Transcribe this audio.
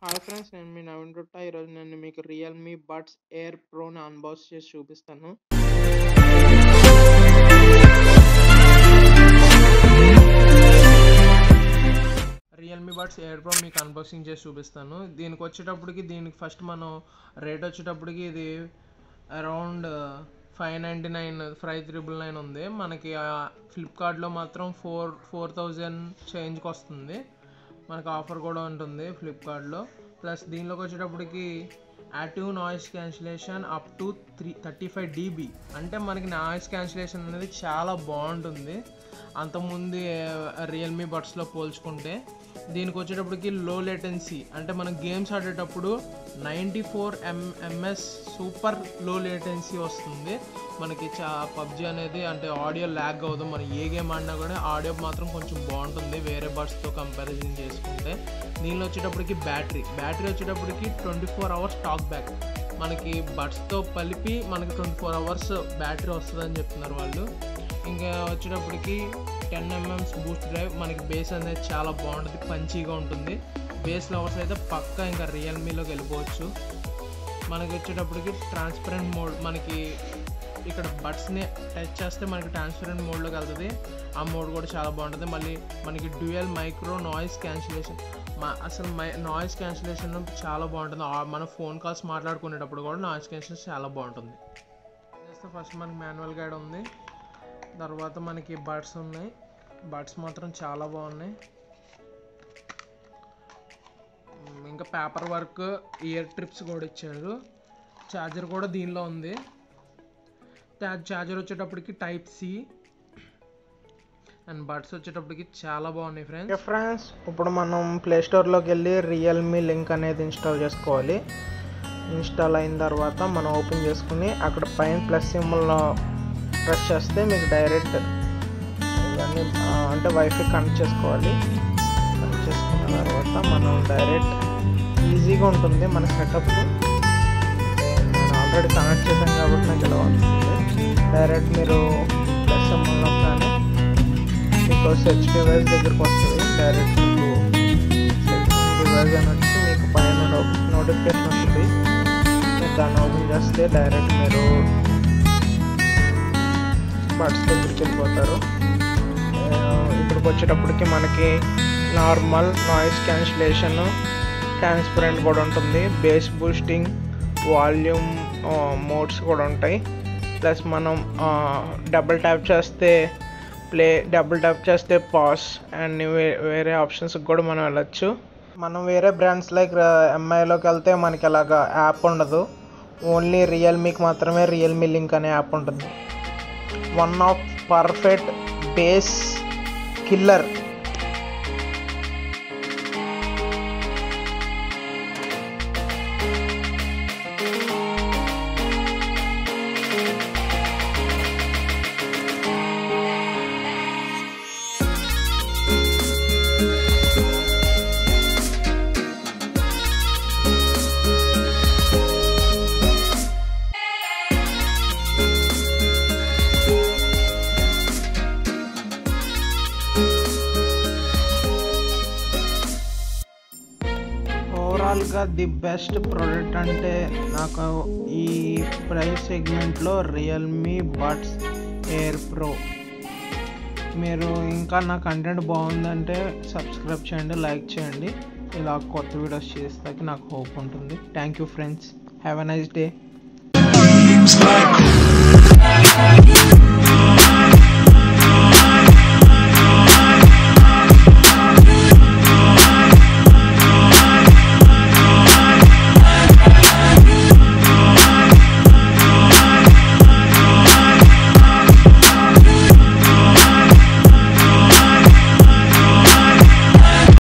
hi friends నేను మీ నవీన్ గుట్ట ఈరోజు నేను మీకు రియల్మీ బడ్స్ ఎయిర్ ప్రోని అన్బాక్స్ చేసి చూపిస్తాను రియల్మీ బడ్స్ ఎయిర్ ప్రో మీకు అన్బాక్సింగ్ చేసి చూపిస్తాను దీనికి వచ్చేటప్పటికి దీనికి ఫస్ట్ మనం రేట్ వచ్చేటప్పటికి ఇది around five ninety nine five triple nine ఉంది మనకి ఫ్లిప్కార్ట్లో మాత్రం ఫోర్ ఫోర్ థౌజండ్ చేంజ్కి వస్తుంది మనకు ఆఫర్ కూడా ఉంటుంది ఫ్లిప్కార్ట్లో ప్లస్ దీనిలోకి వచ్చేటప్పటికి active noise cancellation up to three thirty five dB అంటే మనకి నాయిస్ క్యాన్సిలేషన్ అనేది చాలా బాగుంటుంది అంతకుముందు రియల్మీ బడ్స్లో పోల్చుకుంటే దీనికి వచ్చేటప్పటికి లో లేటెన్సీ అంటే మనం గేమ్స్ ఆడేటప్పుడు ninety four M MS super low latency వస్తుంది మనకి చా పబ్జి అనేది అంటే ఆడియో ల్యాగ్ అవ్వదు మనం ఏ గేమ్ ఆడినా కూడా ఆడియో మాత్రం కొంచెం బాగుంటుంది వేరే బడ్స్తో కంపారిజన్ చేసుకుంటే దీనిలో వచ్చేటప్పటికి బ్యాటరీ బ్యాటరీ వచ్చేటప్పటికి twenty four hours talk back మనకి బడ్స్తో కలిపి మనకి ట్వంటీ ఫోర్ అవర్స్ బ్యాటరీ వస్తుందని చెప్తున్నారు వాళ్ళు ఇంకా వచ్చేటప్పటికి టెన్ ఎంఎంస్ బూస్ట్ డ్రైవ్ మనకి బేస్ అనేది చాలా బాగుంటుంది పంచీగా ఉంటుంది బేస్ లవర్స్ అయితే పక్కా ఇంకా రియల్మీలోకి వెళ్ళిపోవచ్చు మనకి వచ్చేటప్పటికి ట్రాన్స్పరెంట్ మోడ్ మనకి ఇక్కడ బడ్స్ని టచ్ చేస్తే మనకి ట్రాన్స్పరెంట్ మోడ్లోకి వెళ్తుంది ఆ మోడ్ కూడా చాలా బాగుంటుంది మళ్ళీ మనకి డ్యూయల్ మైక్రో నాయిస్ క్యాన్సిలేషన్ మా అసలు మై నాయిస్ క్యాన్సిలేషన్ చాలా బాగుంటుంది మన ఫోన్ కాల్స్ మాట్లాడుకునేటప్పుడు కూడా నాయిస్ క్యాన్సిలేషన్ చాలా బాగుంటుంది చేస్తే ఫస్ట్ మనకి మాన్యువల్ గైడ్ ఉంది తర్వాత మనకి బడ్స్ ఉన్నాయి బడ్స్ మాత్రం చాలా బాగున్నాయి ఇంకా పేపర్ వర్క్ ఇయర్ ట్రిప్స్ కూడా ఇచ్చారు ఛార్జర్ కూడా దీనిలో ఉంది ఛార్జర్ వచ్చేటప్పటికి టైప్ సి అండ్ బడ్స్ వచ్చేటప్పటికి చాలా బాగున్నాయి ఫ్రెండ్స్ ఫ్రెండ్స్ ఇప్పుడు మనం ప్లే స్టోర్లోకి వెళ్ళి రియల్మీ లింక్ అనేది ఇన్స్టాల్ చేసుకోవాలి ఇన్స్టాల్ అయిన తర్వాత మనం ఓపెన్ చేసుకుని అక్కడ పైన ప్లస్ సింబల్లో ప్రెస్ చేస్తే మీకు డైరెక్ట్ ఇవన్నీ అంటే వైఫై కనెక్ట్ చేసుకోవాలి కనెక్ట్ చేసుకున్న తర్వాత మనం డైరెక్ట్ ఈజీగా ఉంటుంది మన సెటప్ నేను ఆల్రెడీ కనెక్ట్ చేశాను కాబట్టి నాకు ఇలా వస్తుంది డైరెక్ట్ మీరు ప్లస్ సింబల్లో కానీ మీకు సెర్చ్ డివైస్ దగ్గరకు వస్తుంది డైరెక్ట్ మీకు సెర్చ్ డివైస్ అని వచ్చి మీకు పైన నోటిఫికేషన్ వస్తుంది మీరు దాన్ని ఓపెన్ చేస్తే డైరెక్ట్ మీరు బడ్స్ దగ్గరికి వెళ్ళిపోతారు ఇక్కడికి వచ్చేటప్పటికి మనకి నార్మల్ నాయిస్ క్యాన్సిలేషన్ ట్రాన్స్పరెంట్ కూడా ఉంటుంది బేస్ బూస్టింగ్ వాల్యూమ్ మోడ్స్ కూడా ఉంటాయి ప్లస్ మనం డబుల్ ట్యాప్ చేస్తే ప్లే డబుల్ ట్యాప్ చేస్తే పాస్ అండ్ వేరే ఆప్షన్స్కి కూడా మనం వెళ్ళచ్చు మనం వేరే బ్రాండ్స్ లైక్ ఎంఐలోకి వెళ్తే మనకి అలాగా యాప్ ఉండదు ఓన్లీ రియల్మీకి మాత్రమే రియల్మీ లింక్ అనే యాప్ ఉంటుంది one of perfect bass killer ఓవరాల్గా ది బెస్ట్ ప్రోడక్ట్ అంటే నాకు ఈ ప్రైస్ సెగ్మెంట్లో రియల్మీ బడ్స్ ఎయిర్ ప్రో మీరు ఇంకా నా కంటెంట్ బాగుందంటే సబ్స్క్రైబ్ చేయండి లైక్ చేయండి ఇలా కొత్త వీడియోస్ చేస్తాకి నాకు హోప్ ఉంటుంది thank you friends have a nice day